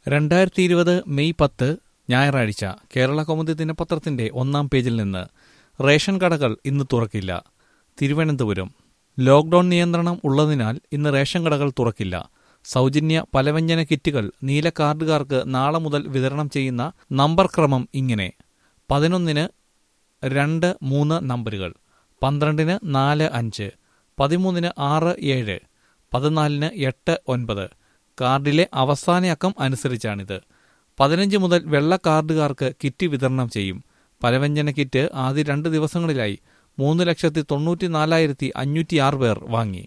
രണ്ടായിരത്തി ഇരുപത് മെയ് പത്ത് ഞായറാഴ്ച കേരള കൗമുദി ദിനപത്രത്തിന്റെ ഒന്നാം പേജിൽ നിന്ന് റേഷൻ കടകൾ ഇന്ന് തുറക്കില്ല തിരുവനന്തപുരം ലോക്ഡൌൺ നിയന്ത്രണം ഉള്ളതിനാൽ ഇന്ന് റേഷൻ കടകൾ തുറക്കില്ല സൗജന്യ പലവ്യഞ്ജന കിറ്റുകൾ നീല കാർഡുകാർക്ക് നാളെ മുതൽ വിതരണം ചെയ്യുന്ന നമ്പർ ക്രമം ഇങ്ങനെ പതിനൊന്നിന് രണ്ട് മൂന്ന് നമ്പറുകൾ പന്ത്രണ്ടിന് നാല് അഞ്ച് പതിമൂന്നിന് ആറ് ഏഴ് പതിനാലിന് എട്ട് ഒൻപത് കാർഡിലെ അവസാന അക്കം അനുസരിച്ചാണിത് പതിനഞ്ച് മുതൽ വെള്ള കാർഡുകാർക്ക് കിറ്റ് വിതരണം ചെയ്യും പലവ്യഞ്ജന കിറ്റ് ആദ്യ രണ്ട് ദിവസങ്ങളിലായി മൂന്ന് ലക്ഷത്തി തൊണ്ണൂറ്റി നാലായിരത്തി അഞ്ഞൂറ്റി ആറ് പേർ വാങ്ങി